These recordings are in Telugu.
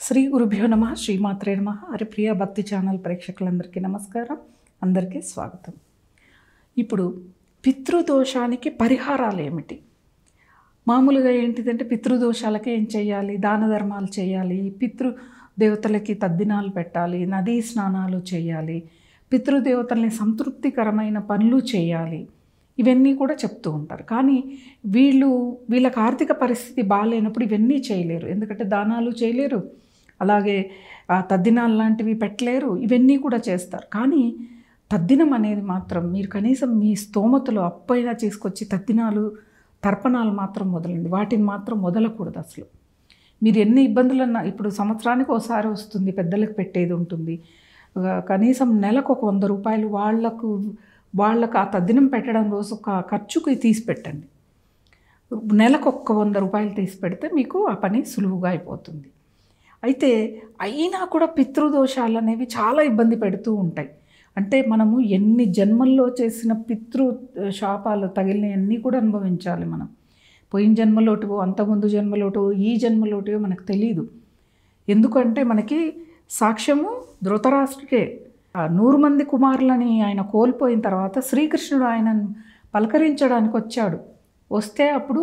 శ్రీ గురుభ్యో నమ శ్రీమాత్రే నమ హరిప్రియ భక్తి ఛానల్ ప్రేక్షకులందరికీ నమస్కారం అందరికీ స్వాగతం ఇప్పుడు పితృదోషానికి పరిహారాలు ఏమిటి మామూలుగా ఏంటిదంటే పితృదోషాలకి ఏం చేయాలి దాన ధర్మాలు చేయాలి పితృ దేవతలకి తద్దినాలు పెట్టాలి నదీ స్నానాలు చేయాలి పితృదేవతల్ని సంతృప్తికరమైన పనులు చేయాలి ఇవన్నీ కూడా చెప్తూ ఉంటారు కానీ వీళ్ళు వీళ్ళకి ఆర్థిక పరిస్థితి బాగాలేనప్పుడు ఇవన్నీ చేయలేరు ఎందుకంటే దానాలు చేయలేరు అలాగే ఆ తద్దినాలు లాంటివి పెట్టలేరు ఇవన్నీ కూడా చేస్తారు కానీ తద్దినం అనేది మాత్రం మీరు కనీసం మీ స్తోమతలో అప్పైనా చేసుకొచ్చి తద్దినాలు తర్పణాలు మాత్రం మొదలండి వాటిని మాత్రం మొదలకూడదు అసలు మీరు ఎన్ని ఇబ్బందులన్నా ఇప్పుడు సంవత్సరానికి ఒకసారి వస్తుంది పెద్దలకు పెట్టేది ఉంటుంది ఆ, కనీసం నెలకు ఒక వంద రూపాయలు వాళ్లకు వాళ్ళకు ఆ తద్దినం పెట్టడం రోజు ఒక ఖర్చుకి తీసి పెట్టండి నెలకు ఒక్క వంద రూపాయలు తీసి పెడితే మీకు ఆ పని సులువుగా అయిపోతుంది అయితే అయినా కూడా పితృదోషాలు అనేవి చాలా ఇబ్బంది పెడుతూ ఉంటాయి అంటే మనము ఎన్ని జన్మల్లో చేసిన పితృ శాపాలు తగిలినవన్నీ కూడా అనుభవించాలి మనం పోయిన జన్మలోటివో అంతకుముందు జన్మలోటో ఈ జన్మలోటివో మనకు తెలియదు ఎందుకంటే మనకి సాక్ష్యము ధృతరాష్ట్రకే ఆ నూరు మంది కుమారులని ఆయన కోల్పోయిన తర్వాత శ్రీకృష్ణుడు ఆయనను పలకరించడానికి వచ్చాడు వస్తే అప్పుడు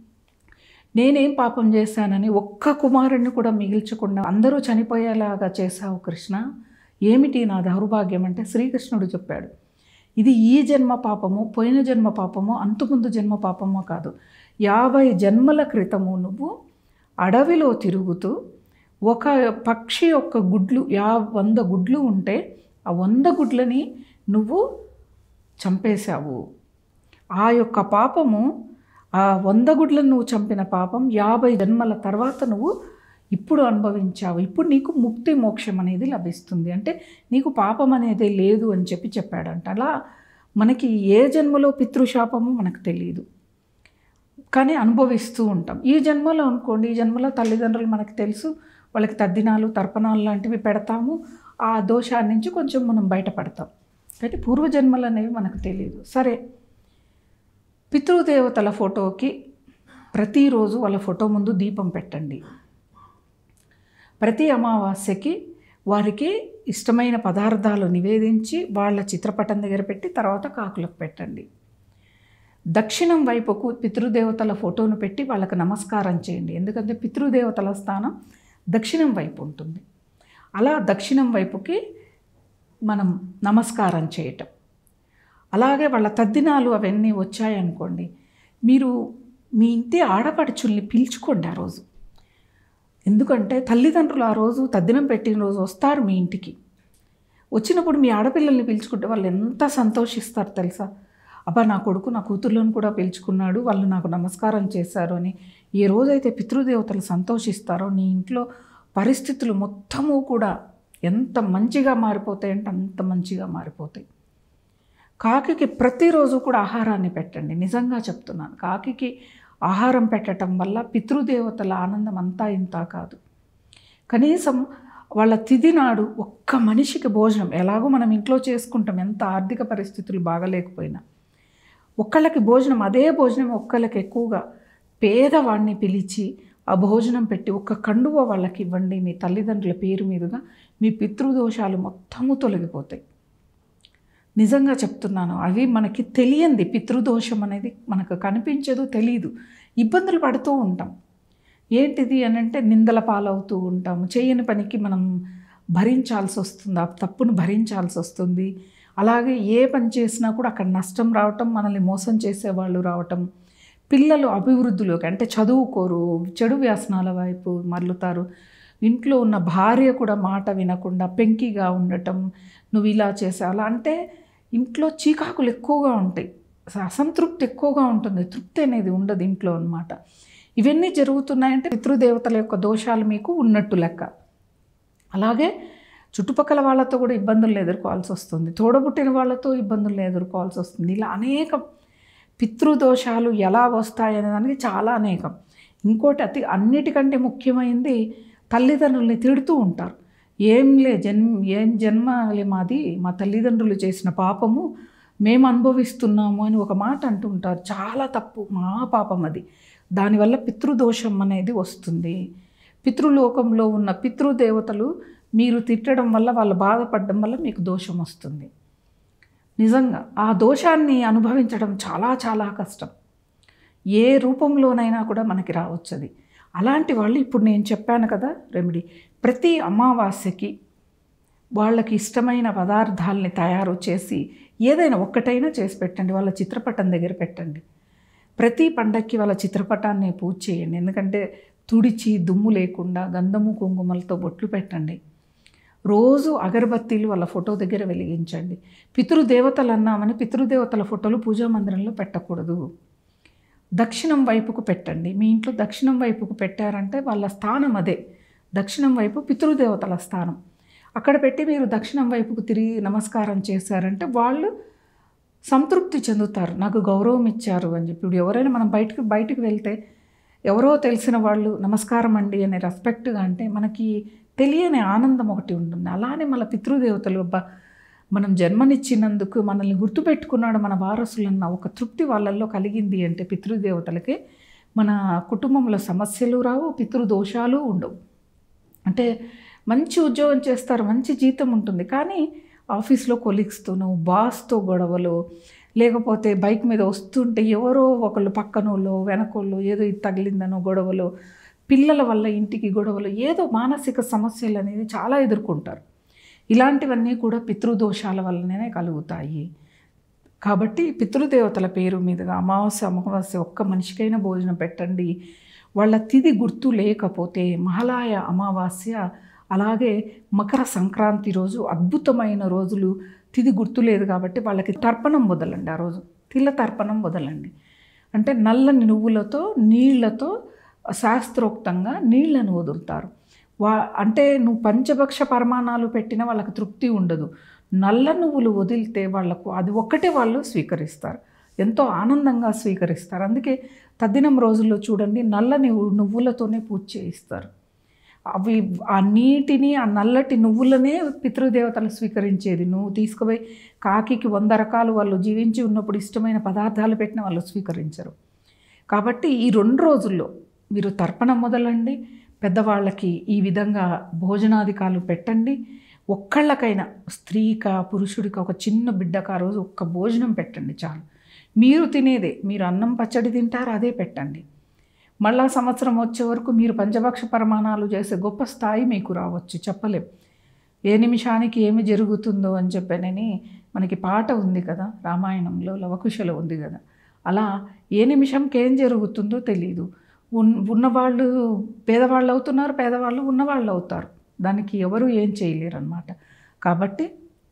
నేనేం పాపం చేశానని ఒక్క కుమారుణ్ణి కూడా మిగిల్చకుండా అందరూ చనిపోయేలాగా చేశావు కృష్ణ ఏమిటి నా దౌర్భాగ్యం అంటే శ్రీకృష్ణుడు చెప్పాడు ఇది ఈ జన్మ పాపము పోయిన జన్మ పాపము అంతుముందు జన్మ పాపమో కాదు యాభై జన్మల క్రితము నువ్వు అడవిలో తిరుగుతూ ఒక పక్షి యొక్క గుడ్లు యా వంద గుడ్లు ఉంటే ఆ వంద గుడ్లని నువ్వు చంపేశావు ఆ యొక్క పాపము ఆ వంద గుడ్లను నువ్వు చంపిన పాపం యాభై జన్మల తర్వాత నువ్వు ఇప్పుడు అనుభవించావు ఇప్పుడు నీకు ముక్తి మోక్షం అనేది లభిస్తుంది అంటే నీకు పాపం అనేది లేదు అని చెప్పి చెప్పాడంట అలా మనకి ఏ జన్మలో పితృశాపము మనకు తెలియదు కానీ అనుభవిస్తూ ఉంటాం ఈ జన్మలో అనుకోండి ఈ జన్మలో తల్లిదండ్రులు మనకు తెలుసు వాళ్ళకి తద్దినాలు తర్పణాలు లాంటివి పెడతాము ఆ దోషాన్ని నుంచి కొంచెం మనం బయటపడతాం కానీ పూర్వజన్మలు అనేవి మనకు తెలియదు సరే పితృదేవతల ఫోటోకి ప్రతిరోజు వాళ్ళ ఫోటో ముందు దీపం పెట్టండి ప్రతి అమావాస్యకి వారికి ఇష్టమైన పదార్థాలు నివేదించి వాళ్ళ చిత్రపటం దగ్గర పెట్టి తర్వాత కాకులకు పెట్టండి దక్షిణం వైపుకు పితృదేవతల ఫోటోను పెట్టి వాళ్ళకి నమస్కారం చేయండి ఎందుకంటే పితృదేవతల స్థానం దక్షిణం వైపు ఉంటుంది అలా దక్షిణం వైపుకి మనం నమస్కారం చేయటం అలాగే వాళ్ళ తద్దినాలు అవన్నీ వచ్చాయనుకోండి మీరు మీ ఇంటి ఆడపడుచుల్ని పిలుచుకోండి ఆ రోజు ఎందుకంటే తల్లిదండ్రులు ఆ రోజు తద్దినం పెట్టిన రోజు వస్తారు మీ ఇంటికి వచ్చినప్పుడు మీ ఆడపిల్లల్ని పిలుచుకుంటే వాళ్ళు ఎంత సంతోషిస్తారు తెలుసా అబ్బా నా కొడుకు నా కూతుర్లను కూడా పిలుచుకున్నాడు వాళ్ళు నాకు నమస్కారం చేశారు అని ఏ రోజైతే పితృదేవతలు సంతోషిస్తారో నీ ఇంట్లో పరిస్థితులు మొత్తము కూడా ఎంత మంచిగా మారిపోతాయంటే అంత మంచిగా మారిపోతాయి కాకికి ప్రతిరోజు కూడా ఆహారాన్ని పెట్టండి నిజంగా చెప్తున్నాను కాకికి ఆహారం పెట్టడం వల్ల పితృదేవతల ఆనందం అంతా ఇంత కాదు కనీసం వాళ్ళ తిథి నాడు ఒక్క మనిషికి భోజనం ఎలాగో మనం ఇంట్లో చేసుకుంటాం ఎంత ఆర్థిక పరిస్థితులు బాగలేకపోయినా ఒక్కళ్ళకి భోజనం అదే భోజనం ఒక్కళ్ళకి ఎక్కువగా పేదవాడిని పిలిచి ఆ భోజనం పెట్టి ఒక్క కండువ వాళ్ళకి ఇవ్వండి మీ తల్లిదండ్రుల పేరు మీదుగా మీ పితృదోషాలు మొత్తము తొలగిపోతాయి నిజంగా చెప్తున్నాను అవి మనకి తెలియంది పితృదోషం అనేది మనకు కనిపించదు తెలియదు ఇబ్బందులు పడుతూ ఉంటాం ఏంటిది అని అంటే నిందల పాలవుతూ ఉంటాము చేయని పనికి మనం భరించాల్సి వస్తుంది ఆ తప్పును భరించాల్సి వస్తుంది అలాగే ఏ పని చేసినా కూడా అక్కడ నష్టం రావటం మనల్ని మోసం చేసేవాళ్ళు రావటం పిల్లలు అభివృద్ధిలోకి అంటే చదువుకోరు చెడు వ్యసనాల వైపు మరలుతారు ఇంట్లో ఉన్న భార్య కూడా మాట వినకుండా పెంకిగా ఉండటం నువ్వు ఇలా చేసావు అలా అంటే ఇంట్లో చీకాకులు ఎక్కువగా ఉంటాయి అసంతృప్తి ఎక్కువగా ఉంటుంది తృప్తి అనేది ఉండదు ఇంట్లో అన్నమాట ఇవన్నీ జరుగుతున్నాయంటే పితృదేవతల యొక్క దోషాలు మీకు ఉన్నట్టు లెక్క అలాగే చుట్టుపక్కల వాళ్ళతో కూడా ఇబ్బందులు ఎదుర్కోవాల్సి వస్తుంది తోడబుట్టిన వాళ్ళతో ఇబ్బందులు ఎదుర్కోవాల్సి వస్తుంది ఇలా అనేక పితృదోషాలు ఎలా వస్తాయనే దానికి చాలా అనేకం ఇంకోటి అతి అన్నిటికంటే ముఖ్యమైనది తల్లిదండ్రుల్ని తిడుతూ ఉంటారు ఏం లే జన్మ ఏం జన్మలే మాది మా తల్లిదండ్రులు చేసిన పాపము మేము అనుభవిస్తున్నాము అని ఒక మాట అంటుంటారు చాలా తప్పు మా పాపం అది దానివల్ల పితృదోషం అనేది వస్తుంది పితృలోకంలో ఉన్న పితృదేవతలు మీరు తిట్టడం వల్ల వాళ్ళు బాధపడడం వల్ల మీకు దోషం వస్తుంది నిజంగా ఆ దోషాన్ని అనుభవించడం చాలా చాలా కష్టం ఏ రూపంలోనైనా కూడా మనకి రావచ్చు అది అలాంటి వాళ్ళు ఇప్పుడు నేను చెప్పాను కదా రెమెడీ ప్రతి అమావాస్యకి వాళ్ళకి ఇష్టమైన పదార్థాలని తయారు చేసి ఏదైనా ఒక్కటైనా చేసి పెట్టండి వాళ్ళ చిత్రపటం దగ్గర పెట్టండి ప్రతి పండక్కి వాళ్ళ చిత్రపటాన్ని పూజ చేయండి ఎందుకంటే తుడిచి దుమ్ము లేకుండా గంధము కుంకుమలతో బొట్లు పెట్టండి రోజు అగరబత్తీలు వాళ్ళ ఫోటో దగ్గర వెలిగించండి పితృదేవతలు అన్నామని పితృదేవతల ఫోటోలు పూజా మందిరంలో పెట్టకూడదు దక్షిణం వైపుకు పెట్టండి మీ ఇంట్లో దక్షిణం వైపుకు పెట్టారంటే వాళ్ళ స్థానం అదే దక్షిణం వైపు పితృదేవతల స్థానం అక్కడ పెట్టి మీరు దక్షిణం వైపుకు తిరిగి నమస్కారం చేశారంటే వాళ్ళు సంతృప్తి చెందుతారు నాకు గౌరవం ఇచ్చారు అని చెప్పి ఇప్పుడు ఎవరైనా మనం బయటకు బయటకు వెళ్తే ఎవరో తెలిసిన వాళ్ళు నమస్కారం అండి అనే రెస్పెక్ట్గా అంటే మనకి తెలియని ఆనందం ఒకటి ఉంటుంది అలానే మన పితృదేవతలు అబ్బా మనం జన్మనిచ్చినందుకు మనల్ని గుర్తుపెట్టుకున్నాడు మన వారసులన్న ఒక తృప్తి వాళ్ళల్లో కలిగింది అంటే పితృదేవతలకి మన కుటుంబంలో సమస్యలు రావు పితృదోషాలు ఉండవు అంటే మంచి ఉద్యోగం చేస్తారు మంచి జీతం ఉంటుంది కానీ ఆఫీస్లో కొలీగ్స్తోనూ బాస్తో గొడవలు లేకపోతే బైక్ మీద వస్తుంటే ఎవరో ఒకళ్ళు పక్కనోళ్ళు వెనకోళ్ళు ఏదో ఇది తగిలిందనో గొడవలు పిల్లల వల్ల ఇంటికి గొడవలు ఏదో మానసిక సమస్యలు అనేది చాలా ఎదుర్కొంటారు ఇలాంటివన్నీ కూడా పితృదోషాల వల్లనే కలుగుతాయి కాబట్టి పితృదేవతల పేరు మీదుగా అమావాస్య అమావాస్య ఒక్క మనిషికైనా భోజనం పెట్టండి వాళ్ళ తిది గుర్తు లేకపోతే మహాలయ అమావాస్య అలాగే మకర సంక్రాంతి రోజు అద్భుతమైన రోజులు తిది గుర్తు లేదు కాబట్టి వాళ్ళకి తర్పణం వదలండి ఆ రోజు తిల తర్పణం వదలండి అంటే నల్లని నువ్వులతో నీళ్లతో శాస్త్రోక్తంగా నీళ్లను వదులుతారు వా అంటే నువ్వు పంచభక్ష పరమాణాలు పెట్టినా వాళ్ళకి తృప్తి ఉండదు నల్ల నువ్వులు వదిలితే వాళ్ళకు అది ఒక్కటే వాళ్ళు స్వీకరిస్తారు ఎంతో ఆనందంగా స్వీకరిస్తారు అందుకే తద్దినం రోజుల్లో చూడండి నల్లని నువ్వులతోనే పూజ చేయిస్తారు అవి ఆ నీటిని ఆ నల్లటి నువ్వులనే పితృదేవతలు స్వీకరించేది నువ్వు తీసుకుపోయి కాకికి వంద రకాలు వాళ్ళు జీవించి ఉన్నప్పుడు ఇష్టమైన పదార్థాలు పెట్టిన వాళ్ళు స్వీకరించరు కాబట్టి ఈ రెండు రోజుల్లో మీరు తర్పణం మొదలండి పెద్దవాళ్ళకి ఈ విధంగా భోజనాధికాలు పెట్టండి ఒక్కళ్ళకైనా స్త్రీకా పురుషుడికి ఒక చిన్న బిడ్డకు ఆ రోజు ఒక్క భోజనం పెట్టండి చాలు మీరు తినేదే మీరు అన్నం పచ్చడి తింటారు అదే పెట్టండి మళ్ళా సంవత్సరం వచ్చే వరకు మీరు పంచభక్ష ప్రమాణాలు చేసే గొప్ప స్థాయి మీకు రావచ్చు చెప్పలేం ఏ నిమిషానికి ఏమి జరుగుతుందో అని చెప్పనని మనకి పాట ఉంది కదా రామాయణంలో లవకుశలో ఉంది కదా అలా ఏ నిమిషంకి ఏం జరుగుతుందో తెలియదు ఉన్ ఉన్నవాళ్ళు పేదవాళ్ళు అవుతున్నారు పేదవాళ్ళు ఉన్నవాళ్ళు అవుతారు దానికి ఎవరు ఏం చేయలేరు అనమాట కాబట్టి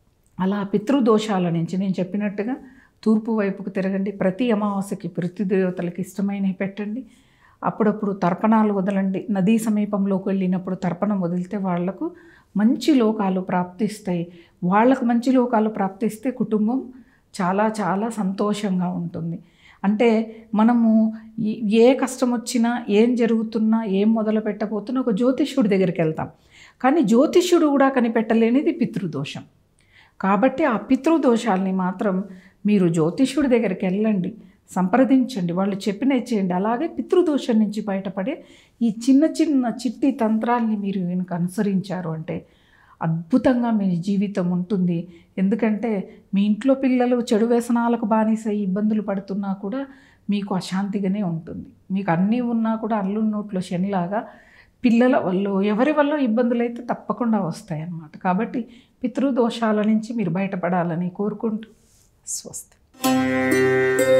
అలా పితృదోషాల నుంచి నేను చెప్పినట్టుగా తూర్పు వైపుకు తిరగండి ప్రతి అమావాస్యకి ప్రతి దేవతలకి ఇష్టమైనవి పెట్టండి అప్పుడప్పుడు తర్పణాలు వదలండి నదీ సమీపంలోకి వెళ్ళినప్పుడు తర్పణం వదిలితే వాళ్లకు మంచి లోకాలు ప్రాప్తిస్తాయి వాళ్ళకు మంచి లోకాలు ప్రాప్తిస్తే కుటుంబం చాలా చాలా సంతోషంగా ఉంటుంది అంటే మనము ఈ- ఏ కష్టం వచ్చినా ఏం జరుగుతున్నా ఏం మొదలు పెట్టబోతున్నా ఒక జ్యోతిష్యుడి దగ్గరికి వెళ్తాం కానీ జ్యోతిష్యుడు కూడా కనిపెట్టలేనిది పితృదోషం కాబట్టి ఆ పితృదోషాల్ని మాత్రం మీరు జ్యోతిష్యుడి దగ్గరికి వెళ్ళండి సంప్రదించండి వాళ్ళు చెప్పిన చేయండి అలాగే పితృదోషం నుంచి బయటపడే ఈ చిన్న చిన్న చిట్టి తంత్రాల్ని మీరు కనుక అనుసరించారు అంటే అద్భుతంగా మీ జీవితం ఉంటుంది ఎందుకంటే మీ ఇంట్లో పిల్లలు చెడు వ్యసనాలకు బానిస ఇబ్బందులు పడుతున్నా కూడా మీకు అశాంతిగానే ఉంటుంది మీకు అన్నీ ఉన్నా కూడా అల్లు నోట్లో శనిలాగా పిల్లల వల్ల ఎవరి వల్ల ఇబ్బందులు అయితే తప్పకుండా వస్తాయి అన్నమాట కాబట్టి పితృదోషాల నుంచి మీరు బయటపడాలని కోరుకుంటూ స్వస్తి